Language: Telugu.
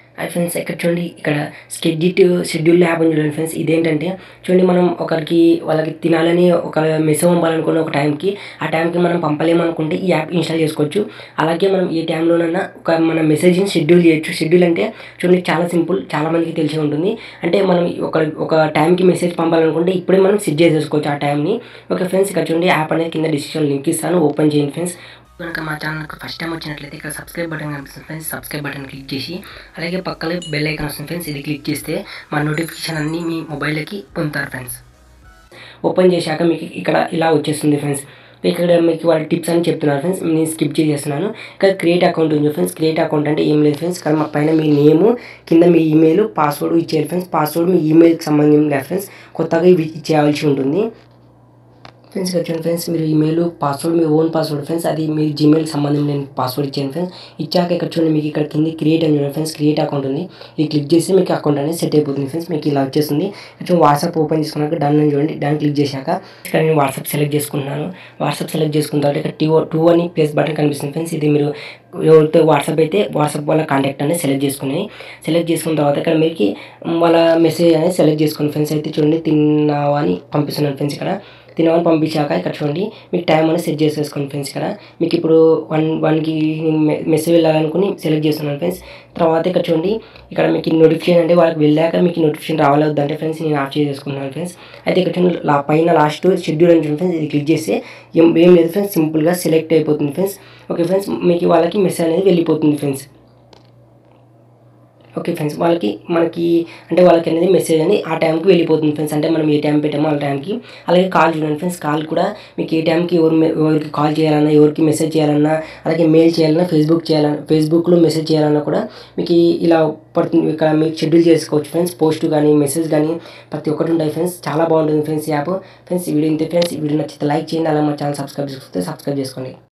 అది ఫ్రెండ్స్ ఇక్కడ చూడండి ఇక్కడ స్కెడ్యూట్ షెడ్యూల్ యాప్ ఉంది చూడండి ఫ్రెండ్స్ ఇదేంటంటే చూడండి మనం ఒకరికి వాళ్ళకి తినాలని ఒక మెసేజ్ పంపాలనుకున్న ఒక టైంకి ఆ టైంకి మనం పంపలేమనుకుంటే ఈ యాప్ ఇన్స్టాల్ చేసుకోవచ్చు అలాగే మనం ఏ టైంలోనైనా ఒక మన మెసేజ్ని షెడ్యూల్ చేయొచ్చు షెడ్యూల్ అంటే చూడండి చాలా సింపుల్ చాలా మందికి తెలిసి ఉంటుంది అంటే మనం ఒక ఒక టైంకి మెసేజ్ పంపాలనుకుంటే ఇప్పుడే మనం సెట్ చేసేసుకోవచ్చు ఆ టైంని ఓకే ఫ్రెండ్స్ ఇక్కడ చూడండి యాప్ అనేది కింద డిస్క్రిప్షన్ లింక్ ఇస్తాను ఓపెన్ చేయండి ఫ్రెండ్స్ కనుక మా ఛానల్కి ఫస్ట్ టైం వచ్చినట్లయితే ఇక్కడ సబ్స్క్రైబ్ బటన్ కనిపిస్తుంది ఫ్రెండ్స్ సబ్స్క్రైబ్ బటన్ క్లిక్ చేసి అలాగే పక్కనే బెల్ ఐకాన్ వస్తుంది ఫ్రెండ్స్ ఇది క్లిక్ చేస్తే మా నోటిఫికేషన్ అన్నీ మీ మొబైల్కి పొందుతారు ఫ్రెండ్స్ ఓపెన్ చేశాక మీకు ఇక్కడ ఇలా వచ్చేస్తుంది ఫ్రెండ్స్ ఇక్కడ మీకు వాళ్ళ టిప్స్ అని చెప్తున్నారు ఫ్రెండ్స్ నేను స్కిప్ చేసేస్తున్నాను ఇక్కడ క్రియేట్ అకౌంట్ ఉంది ఫ్రెండ్స్ క్రియేట్ అకౌంట్ అంటే ఏం లేదు ఫ్రెండ్స్ ఇక్కడ మా పైన మీ నేము కింద మీ ఈమెయిల్ పాస్వర్డ్ ఇచ్చేయాలి ఫ్రెండ్స్ పాస్వర్డ్ మీ ఈమెయిల్కి సంబంధించిన లేదు ఫ్రెండ్స్ కొత్తగా ఇవి ఇచ్చేయాల్సి ఉంటుంది ఫ్రెండ్స్ ఇక్కడ చూడండి ఫ్రెండ్స్ మీరు ఈమెయిల్ పాస్వర్డ్ మీ ఓన్ పాస్వర్డ్ ఫ్రెండ్స్ అది మీ జీమెయిల్కి సంబంధించిన పాస్వర్డ్ ఇచ్చాను ఫ్రెండ్స్ ఇచ్చాక ఇక్కడ చూడండి మీకు ఇక్కడ కింద క్రియేట్ అని చూడండి ఫ్రెండ్స్ క్రియేట్ అకౌంట్ ఉంది ఇది క్లిక్ చేసి మీకు అకౌంట్ అనేది సెట్ అయిపోతుంది ఫ్రెండ్స్ మీకు ఇలా వచ్చేస్తుంది ఇక్కడ వాట్సాప్ ఓపెన్ చేసుకున్నాక డన్ అని చూడండి డన్ క్లిక్ చేశాక ఇక్కడ నేను వాట్సాప్ సెలెక్ట్ చేసుకుంటున్నాను వాట్సాప్ సెలెక్ట్ చేసుకున్న తర్వాత ఇక్కడ టూ టూ అని ప్లేస్ బటన్ కనిపిస్తుంది ఫ్రెండ్స్ ఇది మీరు ఎవరితో వాట్సాప్ అయితే వాట్సాప్ వాళ్ళ కాంటాక్ట్ అనేది సెలెక్ట్ చేసుకుని సెలెక్ట్ చేసుకున్న తర్వాత ఇక్కడ మీకు వాళ్ళ మెసేజ్ అనేది సెలెక్ట్ చేసుకుని ఫ్రెండ్స్ అయితే చూడండి తిన్నావా అని పంపిస్తున్నాను ఫ్రెండ్స్ ఇక్కడ తినమని పంపించాక ఇక్కడ చూడండి మీకు టైం అనేది సెట్ చేసేసుకోండి ఫ్రెండ్స్ ఇక్కడ మీకు ఇప్పుడు వన్ వన్కి మెసేజ్ వెళ్ళాలనుకుని సెలెక్ట్ చేస్తున్నాను ఫ్రెండ్స్ తర్వాత ఇక్కడ చూడండి ఇక్కడ మీకు నోటిఫికేషన్ అంటే వాళ్ళకి వెళ్ళాక మీకు నోటిఫికేషన్ రావాలి వద్దంటే ఫ్రెండ్స్ నేను ఆఫ్ చేసేసుకున్నాను ఫ్రెండ్స్ అయితే ఇక్కడ చూడండి లా పైన లాస్ట్ షెడ్యూల్ అని చూడండి ఫ్రెండ్స్ ఇది క్లిక్ చేస్తే ఏం ఏం లేదు ఫ్రెండ్స్ సింపుల్గా సెలెక్ట్ అయిపోతుంది ఫ్రెండ్స్ ఓకే ఫ్రెండ్స్ మీకు వాళ్ళకి మెసేజ్ అనేది వెళ్ళిపోతుంది ఫ్రెండ్స్ ఓకే ఫ్రెండ్స్ వాళ్ళకి మనకి అంటే వాళ్ళకి అనేది మెసేజ్ అని ఆ టైంకి వెళ్ళిపోతుంది ఫ్రెండ్స్ అంటే మనం ఏ టైం పెట్టామో ఆ టైంకి అలాగే కాల్ చూడండి ఫ్రెండ్స్ కాల్ కూడా మీకు ఏ టైంకి ఎవరు మె- ఎవరికి కాల్ చేయాలన్నా ఎవరికి మెసేజ్ చేయాలన్నా అలాగే మెయిల్ చేయాలన్నా ఫేస్బుక్ చేయాలన్నా ఫేస్బుక్లో మెసేజ్ చేయాలన్నా కూడా మీకు ఈ- ఇలా పడుతుంది ఇక్కడ మీకు షెడ్యూల్ చేసుకోవచ్చు ఫ్రెండ్స్ పోస్ట్ కానీ మెసేజ్ కానీ ప్రతి ఒక్కటి ఉంటాయి ఫ్రెండ్స్ చాలా బాగుంటుంది ఫ్రెండ్స్ ఈ యాప్ ఫ్రెండ్స్ ఈ వీడియో ఇంతే ఫ్రెండ్స్ ఈ వీడియో నచ్చితే లైక్ చేయండి అలాగే మా ఛానల్ సబ్స్క్రైబ్ చేసుకుంటే సబ్స్క్రైబ్ చేసుకోండి